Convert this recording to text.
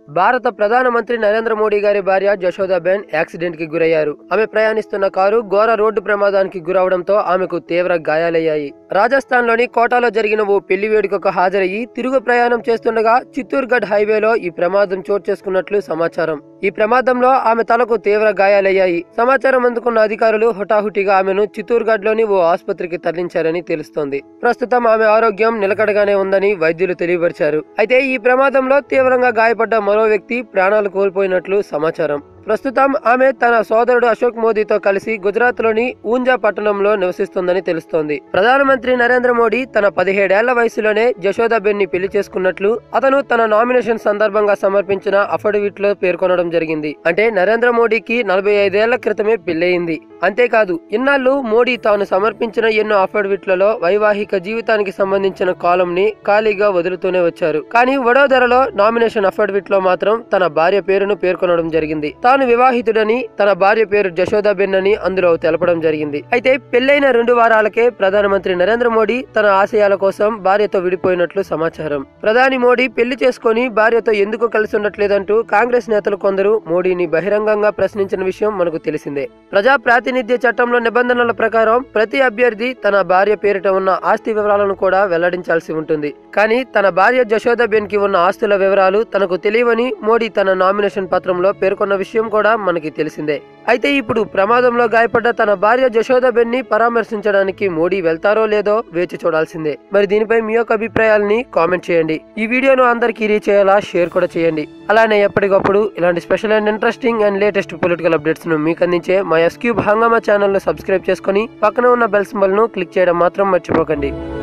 భారత ప్రధానమంత్రి నరేంద్ర మోడీ గారి భార్య జశోదాబెన్ యాక్సిడెంట్ కి గురయ్యారు ఆమె ప్రయాణిస్తున్న కారు ఘోర రోడ్డు ప్రమాదానికి గురవడంతో ఆమెకు తీవ్ర గాయాలయ్యాయి రాజస్థాన్ లోని కోటాలో జరిగిన ఓ పెళ్లి వేడుకకు హాజరయ్యి తిరుగు ప్రయాణం చేస్తుండగా చిత్తూర్గఢ్ హైవేలో ఈ ప్రమాదం చోటు చేసుకున్నట్లు సమాచారం ఈ ప్రమాదంలో ఆమె తలకు తీవ్ర గాయాలయ్యాయి సమాచారం అందుకున్న అధికారులు హుటాహుటిగా ఆమెను చిత్తూర్గఢ్ లోని ఓ ఆసుపత్రికి తరలించారని తెలుస్తోంది ప్రస్తుతం ఆమె ఆరోగ్యం నిలకడగానే ఉందని వైద్యులు తెలియపరిచారు అయితే ఈ ప్రమాదంలో తీవ్రంగా గాయపడ్డ మరో వ్యక్తి ప్రాణాలు కోల్పోయినట్లు సమాచారం ప్రస్తుతం ఆమె తన సోదరుడు అశోక్ మోదీతో కలిసి గుజరాత్ లోని ఊంజా పట్టణంలో నివసిస్తోందని తెలుస్తోంది ప్రధానమంత్రి నరేంద్ర మోడీ తన పదిహేడేళ్ల వయసులోనే జశోదాబెన్ ని పెళ్లి చేసుకున్నట్లు అతను తన నామినేషన్ సందర్భంగా సమర్పించిన అఫిడవిట్ లో పేర్కొనడం జరిగింది అంటే నరేంద్ర మోడీకి నలభై ఐదేళ్ల క్రితమే పెళ్లయింది అంతేకాదు ఇన్నాళ్ళు మోడీ తాను సమర్పించిన ఎన్నో అఫిడవిట్లలో వైవాహిక జీవితానికి సంబంధించిన కాలం ని ఖాళీగా వదులుతూనే వచ్చారు కానీ వడోదరలో నామినేషన్ అఫిడవిట్ లో మాత్రం తన భార్య పేరును పేర్కొనడం జరిగింది తాను వివాహితుడని తన భార్య పేరు జశోదాబెన్ అని అందులో తెలపడం జరిగింది అయితే పెళ్లైన రెండు వారాలకే ప్రధానమంత్రి నరేంద్ర మోడీ తన ఆశయాల కోసం భార్యతో విడిపోయినట్లు సమాచారం ప్రధాని మోడీ పెళ్లి చేసుకుని భార్యతో ఎందుకు కలిసి ఉండట్లేదంటూ కాంగ్రెస్ నేతలు కొందరు మోడీని బహిరంగంగా ప్రశ్నించిన విషయం మనకు తెలిసిందే ప్రజా ప్రాతినిధ్య చట్టంలో నిబంధనల ప్రకారం ప్రతి అభ్యర్థి తన భార్య పేరిట ఉన్న ఆస్తి వివరాలను కూడా వెల్లడించాల్సి ఉంటుంది కానీ తన భార్య జశోదాబెన్ కి ఉన్న ఆస్తుల వివరాలు తనకు తెలియవని మోడీ తన నామినేషన్ పత్రంలో పేర్కొన్న విషయం కూడా మనకి తెలిసిందే అయితే ఇప్పుడు ప్రమాదంలో గాయపడ్డ తన భార్య జశోదాబెన్ ని పరామర్శించడానికి మోడీ వెళ్తారో లేదో వేచి చూడాల్సిందే మరి దీనిపై మీ యొక్క అభిప్రాయాలని కామెంట్ చేయండి ఈ వీడియోను అందరికీ రీచ్ అయ్యేలా షేర్ కూడా చేయండి అలానే ఎప్పటికప్పుడు ఇలాంటి special and interesting and latest political updates ను మీకు అందించే మా ఎస్క్యూబ్ హంగామా ఛానల్ ను సబ్స్క్రైబ్ చేసుకుని పక్కన ఉన్న బెల్ సింబల్ ను క్లిక్ చేయడం మాత్రం మర్చిపోకండి